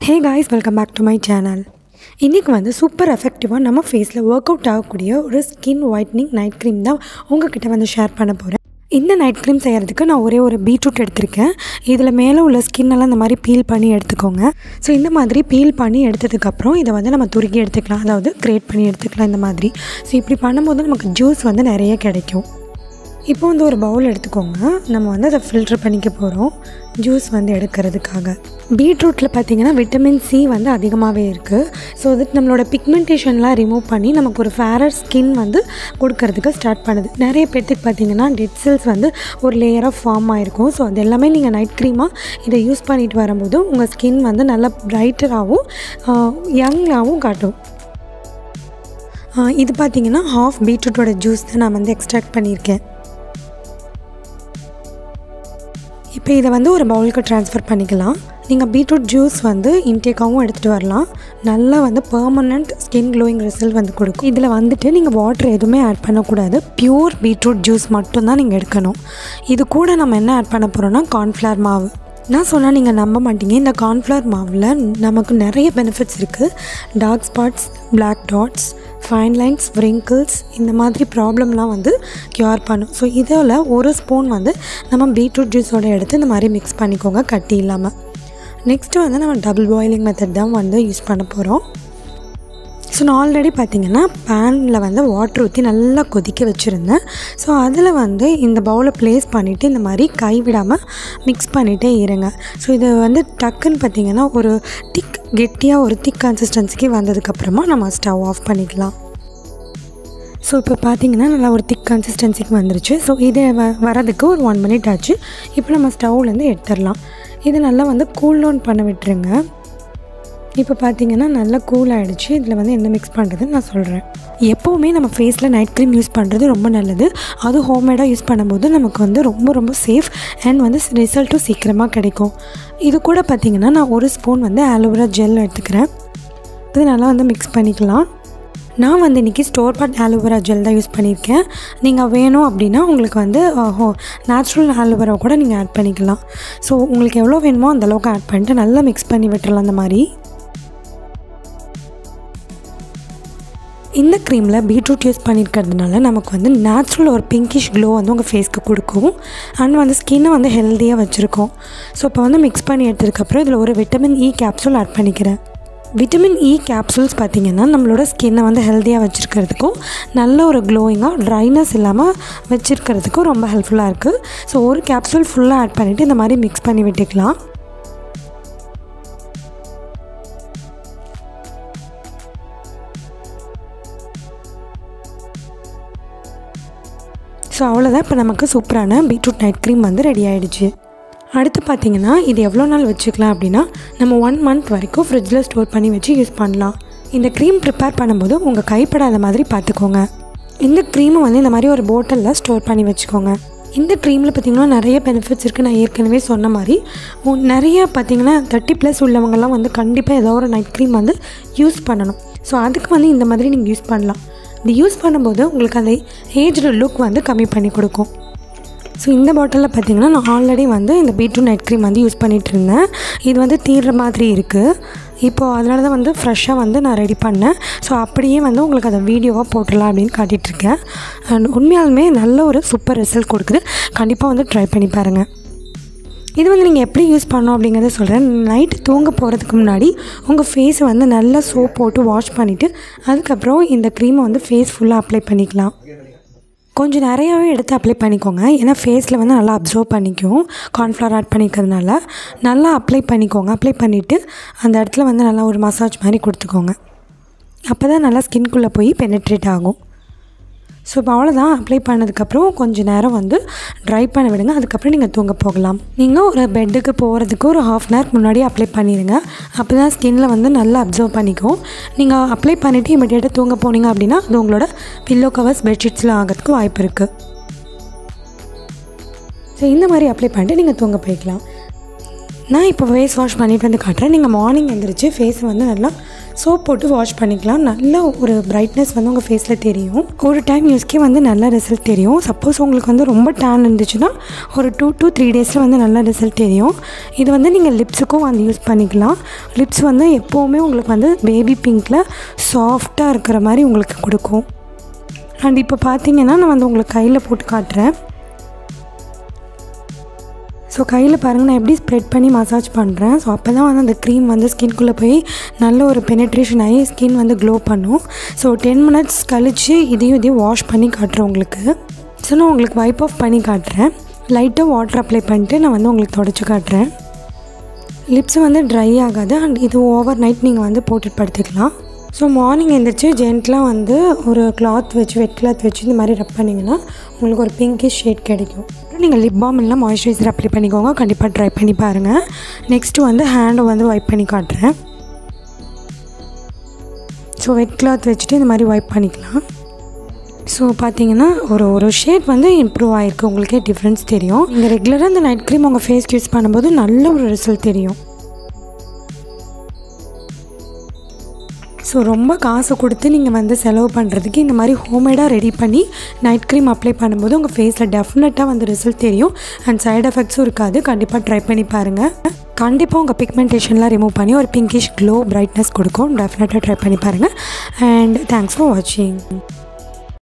hey guys welcome back to my channel இன்றைக்கி வந்து super எஃபெக்டிவாக நம்ம ஃபேஸில் ஒர்க் அவுட் ஆகக்கூடிய ஒரு ஸ்கின் ஒயிட்னிங் நைட் க்ரீம் தான் உங்ககிட்ட வந்து ஷேர் பண்ண போகிறேன் இந்த நைட் க்ரீம் செய்கிறதுக்கு நான் ஒரே ஒரு பீட்ரூட் எடுத்திருக்கேன் இதில் மேலே உள்ள ஸ்கின்னெல்லாம் இந்த மாதிரி பீல் பண்ணி எடுத்துக்கோங்க ஸோ இந்த மாதிரி பீல் பண்ணி எடுத்ததுக்கப்புறம் இதை வந்து நம்ம துருக்கி எடுத்துக்கலாம் அதாவது கிரேட் பண்ணி எடுத்துக்கலாம் இந்த மாதிரி ஸோ இப்படி பண்ணும்போது நமக்கு ஜூஸ் வந்து நிறைய கிடைக்கும் இப்போ வந்து ஒரு பவுல் எடுத்துக்கோங்க நம்ம வந்து அதை ஃபில்ட்ரு பண்ணிக்க போகிறோம் ஜூஸ் வந்து எடுக்கிறதுக்காக பீட்ரூட்டில் பார்த்தீங்கன்னா விட்டமின் சி வந்து அதிகமாகவே இருக்குது ஸோ அது நம்மளோட பிக்மெண்டேஷன்லாம் ரிமூவ் பண்ணி நமக்கு ஒரு ஃபேரர் ஸ்கின் வந்து கொடுக்கறதுக்கு ஸ்டார்ட் பண்ணுது நிறைய பேர்த்துக்கு பார்த்தீங்கன்னா டெட் செல்ஸ் வந்து ஒரு லேயராக ஃபார்ம் ஆகிருக்கும் ஸோ அது எல்லாமே நீங்கள் நைட் க்ரீமாக இதை யூஸ் பண்ணிட்டு வரும்போது உங்கள் ஸ்கின் வந்து நல்லா ப்ரைட்டராகவும் யங்காகவும் காட்டும் ஆஹ் இது பார்த்தீங்கன்னா ஹாஃப் பீட்ரூட்டோட ஜூஸ் தான் நான் வந்து எக்ஸ்ட்ராக்ட் பண்ணியிருக்கேன் இப்போ இதை வந்து ஒரு பவுலுக்கு ட்ரான்ஸ்ஃபர் பண்ணிக்கலாம் நீங்கள் பீட்ரூட் ஜூஸ் வந்து இன்டேக்காகவும் எடுத்துகிட்டு வரலாம் நல்லா வந்து பெர்மனண்ட் ஸ்கின் க்ளோயிங் ரிசல்ட் வந்து கொடுக்கும் இதில் வந்துட்டு நீங்கள் வாட்டர் எதுவுமே ஆட் பண்ணக்கூடாது பியூர் பீட்ரூட் ஜூஸ் மட்டும்தான் நீங்கள் எடுக்கணும் இது கூட நம்ம என்ன ஆட் பண்ண போகிறோம்னா கார்ன்ஃப்ளவர் மாவு நான் சொன்னால் நீங்கள் நம்ப மாட்டீங்க இந்த கார்ன்ஃப்ளவர் மாவில் நமக்கு நிறைய பெனிஃபிட்ஸ் இருக்குது dark spots black dots fine lines wrinkles இந்த மாதிரி ப்ராப்ளம்லாம் வந்து க்யூர் பண்ணும் ஸோ இதில் ஒரு ஸ்பூன் வந்து நம்ம பீட்ரூட் ஜூஸோட எடுத்து இந்த மாதிரி மிக்ஸ் பண்ணிக்கோங்க கட்டி இல்லாமல் நெக்ஸ்ட்டு வந்து நம்ம டபுள் பாயிலிங் மெத்தட் தான் வந்து யூஸ் பண்ண போகிறோம் ஸோ நான் ஆல்ரெடி பார்த்தீங்கன்னா பேனில் வந்து வாட்டர் ஊற்றி நல்லா கொதிக்க வச்சுருந்தேன் ஸோ அதில் வந்து இந்த பவுலை ப்ளேஸ் பண்ணிவிட்டு இந்த மாதிரி கைவிடாமல் மிக்ஸ் பண்ணிகிட்டே இருங்க ஸோ இது வந்து டக்குன்னு பார்த்தீங்கன்னா ஒரு திக் கெட்டியாக ஒரு திக் கன்சிஸ்டன்சிக்கு வந்ததுக்கப்புறமா நம்ம ஸ்டவ் ஆஃப் பண்ணிக்கலாம் ஸோ இப்போ பார்த்தீங்கன்னா நல்லா ஒரு திக் கன்சிஸ்டன்சிக்கு வந்துருச்சு ஸோ இது வ வரதுக்கு ஒரு ஒன் மினிட் ஆச்சு இப்போ நம்ம ஸ்டவ்லேருந்து எடுத்துடலாம் இது நல்லா வந்து கூல் டவுன் பண்ண விட்டுருங்க இப்போ பார்த்தீங்கன்னா நல்லா கூல் ஆகிடுச்சு இதில் வந்து என்ன மிக்ஸ் பண்ணுறதுன்னு நான் சொல்கிறேன் எப்போவுமே நம்ம ஃபேஸில் நைட் க்ரீம் யூஸ் பண்ணுறது ரொம்ப நல்லது அதுவும் ஹோம்மேடாக யூஸ் பண்ணும்போது நமக்கு வந்து ரொம்ப ரொம்ப சேஃப் அண்ட் வந்து ரிசல்ட்டும் சீக்கிரமாக கிடைக்கும் இது கூட பார்த்தீங்கன்னா நான் ஒரு ஸ்பூன் வந்து ஆலோவேரா ஜெல் எடுத்துக்கிறேன் இது நல்லா வந்து மிக்ஸ் பண்ணிக்கலாம் நான் வந்து இன்றைக்கி ஸ்டோர் பாட் ஆலோவேரா ஜெல் தான் யூஸ் பண்ணியிருக்கேன் நீங்கள் வேணும் அப்படின்னா உங்களுக்கு வந்து ஹோ நேச்சுரல் ஆலோவேரா கூட நீங்கள் ஆட் பண்ணிக்கலாம் ஸோ உங்களுக்கு எவ்வளோ வேணுமோ அந்த அளவுக்கு ஆட் பண்ணிட்டு நல்லா மிக்ஸ் பண்ணி விட்டுறலாம் அந்த மாதிரி இந்த க்ரீமில் பீட்ரூட் யூஸ் பண்ணியிருக்கிறதுனால நமக்கு வந்து நேச்சுரல் ஒரு பிங்கிஷ் க்ளோ வந்து உங்கள் ஃபேஸ்க்கு கொடுக்கும் அண்ட் வந்து ஸ்கின்னை வந்து ஹெல்த்தியாக வச்சுருக்கோம் ஸோ இப்போ வந்து மிக்ஸ் பண்ணி எடுத்ததுக்கப்புறம் இதில் ஒரு விட்டமின் இ கேப்சூல் ஆட் பண்ணிக்கிறேன் விட்டமின் இ கேப்சூல்ஸ் பார்த்திங்கன்னா நம்மளோட ஸ்கின்னை வந்து ஹெல்த்தியாக வச்சுருக்கிறதுக்கும் நல்ல ஒரு க்ளோயிங்காக ட்ரைனஸ் இல்லாமல் வச்சுருக்கிறதுக்கும் ரொம்ப ஹெல்ப்ஃபுல்லாக இருக்குது ஸோ ஒரு கேப்சூல் ஃபுல்லாக ஆட் பண்ணிவிட்டு இந்த மாதிரி மிக்ஸ் பண்ணி விட்டுக்கலாம் ஸோ அவ்வளோதான் இப்போ நமக்கு சூப்பரான பீட்ரூட் நைட் க்ரீம் வந்து ரெடி ஆகிடுச்சு அடுத்து பார்த்தீங்கன்னா இது எவ்வளோ நாள் வச்சுக்கலாம் அப்படின்னா நம்ம ஒன் மந்த் வரைக்கும் ஃப்ரிட்ஜில் ஸ்டோர் பண்ணி வச்சு யூஸ் பண்ணலாம் இந்த க்ரீம் ப்ரிப்பேர் பண்ணும்போது உங்கள் கைப்படாத மாதிரி பார்த்துக்கோங்க இந்த க்ரீமை வந்து இந்த மாதிரி ஒரு போட்டலில் ஸ்டோர் பண்ணி வச்சுக்கோங்க இந்த க்ரீமில் பார்த்திங்கன்னா நிறைய பெனிஃபிட்ஸ் இருக்குது நான் ஏற்கனவே சொன்ன மாதிரி உ- நிறைய பார்த்திங்கன்னா தேர்ட்டி ப்ளஸ் உள்ளவங்கலாம் வந்து கண்டிப்பாக ஏதோ ஒரு நைட் க்ரீம் வந்து யூஸ் பண்ணணும் ஸோ அதுக்கு வந்து இந்த மாதிரி நீங்கள் யூஸ் பண்ணலாம் இது யூஸ் பண்ணும்போது உங்களுக்கு அந்த ஏஜ்டு லுக் வந்து கம்மி பண்ணி கொடுக்கும் ஸோ இந்த பாட்டிலில் பார்த்தீங்கன்னா நான் ஆல்ரெடி வந்து இந்த பீட்ரூட் நைட் க்ரீம் வந்து யூஸ் பண்ணிகிட்டு இருந்தேன் இது வந்து தீர்ற மாதிரி இருக்குது இப்போது அதனால தான் வந்து ஃப்ரெஷ்ஷாக வந்து நான் ரெடி பண்ணேன் ஸோ அப்படியே வந்து உங்களுக்கு அதை வீடியோவாக போட்டுடலாம் அப்படின்னு காட்டிகிட்ருக்கேன் அண்ட் உண்மையாலுமே நல்ல ஒரு சூப்பர் ரிசல்ட் கொடுக்குது கண்டிப்பாக வந்து ட்ரை பண்ணி பாருங்கள் இது வந்து நீங்கள் எப்படி யூஸ் பண்ணணும் அப்படிங்கிறத சொல்கிறேன் நைட்டு தூங்க போகிறதுக்கு முன்னாடி உங்கள் ஃபேஸை வந்து நல்லா சோப் போட்டு வாஷ் பண்ணிவிட்டு அதுக்கப்புறம் இந்த க்ரீமை வந்து ஃபேஸ் ஃபுல்லாக அப்ளை பண்ணிக்கலாம் கொஞ்சம் நிறையாவே எடுத்து அப்ளை பண்ணிக்கோங்க ஏன்னா ஃபேஸில் வந்து நல்லா அப்சர்வ் பண்ணிக்கும் கார்ன்ஃப்ளவர் ஆட் பண்ணிக்கிறதுனால நல்லா அப்ளை பண்ணிக்கோங்க அப்ளை பண்ணிவிட்டு அந்த இடத்துல வந்து நல்லா ஒரு மசாஜ் மாதிரி கொடுத்துக்கோங்க அப்போ தான் நல்லா ஸ்கின்குள்ளே போய் பெனிட்ரேட் ஆகும் ஸோ இப்போ அவ்வளோதான் அப்ளை பண்ணதுக்கப்புறம் கொஞ்சம் நேரம் வந்து ட்ரை பண்ண விடுங்க அதுக்கப்புறம் நீங்கள் தூங்க போகலாம் நீங்கள் ஒரு பெட்டுக்கு போகிறதுக்கு ஒரு ஹாஃப் அன் ஹவர் முன்னாடி அப்ளை பண்ணிடுங்க அப்போ தான் ஸ்கின்னில் வந்து நல்லா அப்சர்வ் பண்ணிக்கும் நீங்கள் அப்ளை பண்ணிவிட்டு இமீடியட்டாக தூங்க போனீங்க அப்படின்னா அது உங்களோட பில்லோ கவர்ஸ் பெட்ஷீட்ஸில் ஆகிறதுக்கு வாய்ப்பு இருக்குது ஸோ இந்த மாதிரி அப்ளை பண்ணிட்டு நீங்கள் தூங்க போய்க்கலாம் நான் இப்போ ஃபேஸ் வாஷ் பண்ணிட்டு வந்து காட்டுறேன் நீங்கள் மார்னிங் எழுந்திரிச்சு ஃபேஸை வந்து நல்லா சோப் போட்டு வாஷ் பண்ணிக்கலாம் நல்ல ஒரு பிரைட்னஸ் வந்து உங்கள் ஃபேஸில் தெரியும் ஒரு டைம் யூஸ்க்கே வந்து நல்ல ரிசல்ட் தெரியும் சப்போஸ் உங்களுக்கு வந்து ரொம்ப டேன் இருந்துச்சுன்னா ஒரு டூ டூ த்ரீ டேஸில் வந்து நல்ல ரிசல்ட் தெரியும் இது வந்து நீங்கள் லிப்ஸுக்கும் வந்து யூஸ் பண்ணிக்கலாம் லிப்ஸ் வந்து எப்போவுமே உங்களுக்கு வந்து பேபி பிங்க்கில் சாஃப்டாக இருக்கிற மாதிரி உங்களுக்கு கொடுக்கும் அண்ட் இப்போ பார்த்தீங்கன்னா நான் வந்து உங்களுக்கு கையில் போட்டு காட்டுறேன் ஸோ கையில் பாருங்கள் நான் எப்படி ஸ்ப்ரெட் பண்ணி மசாஜ் பண்ணுறேன் ஸோ அப்போ தான் வந்து அந்த க்ரீம் வந்து ஸ்கின்குள்ளே போய் நல்ல ஒரு பெனட்ரேஷன் ஆகி ஸ்கின் வந்து க்ளோ பண்ணும் ஸோ டென் மினிட்ஸ் கழித்து இதையும் இதையும் வாஷ் பண்ணி காட்டுறேன் உங்களுக்கு ஸோ நான் உங்களுக்கு வைப் ஆஃப் பண்ணி காட்டுறேன் லைட்டாக வாட்டர் அப்ளை பண்ணிட்டு நான் வந்து உங்களுக்கு தொடச்சி காட்டுறேன் லிப்ஸ் வந்து ட்ரை ஆகாது அண்ட் இது ஓவர் நைட் நீங்கள் வந்து போட்டுட்டு படுத்துக்கலாம் ஸோ மார்னிங் எழுந்திரிச்சு ஜென்ட்லாம் வந்து ஒரு கிளாத் வச்சு வெட் கிளாத் வச்சு இந்த மாதிரி ரப் பண்ணிங்கன்னா உங்களுக்கு ஒரு பிங்கிஷ் ஷேட் கிடைக்கும் அப்புறம் நீங்கள் லிப் பாம் இல்லை மாய்ஸ்சரைசர் அப்ளை பண்ணிக்கோங்க கண்டிப்பாக ட்ரை பண்ணி பாருங்கள் நெக்ஸ்ட்டு வந்து ஹேண்டை வந்து வைப் பண்ணி காட்டுறேன் ஸோ வெட் கிளாத் வச்சுட்டு இந்த மாதிரி வைப் பண்ணிக்கலாம் ஸோ பார்த்தீங்கன்னா ஒரு ஒரு ஷேட் வந்து இம்ப்ரூவ் ஆகிருக்கு உங்களுக்கே டிஃப்ரென்ஸ் தெரியும் நீங்கள் ரெகுலராக இந்த நைட் க்ரீம் உங்கள் ஃபேஸ்க்கு யூஸ் பண்ணும்போது நல்ல ஒரு ரிசல்ட் தெரியும் ஸோ ரொம்ப காசு கொடுத்து நீங்கள் வந்து செலவு பண்ணுறதுக்கு இந்த மாதிரி ஹோம்மேடாக ரெடி பண்ணி நைட் க்ரீம் அப்ளை பண்ணும்போது உங்கள் ஃபேஸில் டெஃபினட்டாக வந்து ரிசல்ட் தெரியும் அண்ட் சைடு எஃபெக்ட்ஸும் இருக்காது கண்டிப்பாக ட்ரை பண்ணி பாருங்கள் கண்டிப்பாக உங்கள் பிக்மெண்டேஷன்லாம் ரிமூவ் பண்ணி ஒரு பிங்கிஷ் க்ளோ பிரைட்னஸ் கொடுக்கும் டெஃபினட்டாக ட்ரை பண்ணி பாருங்கள் அண்ட் தேங்க்ஸ் ஃபார் வாட்சிங்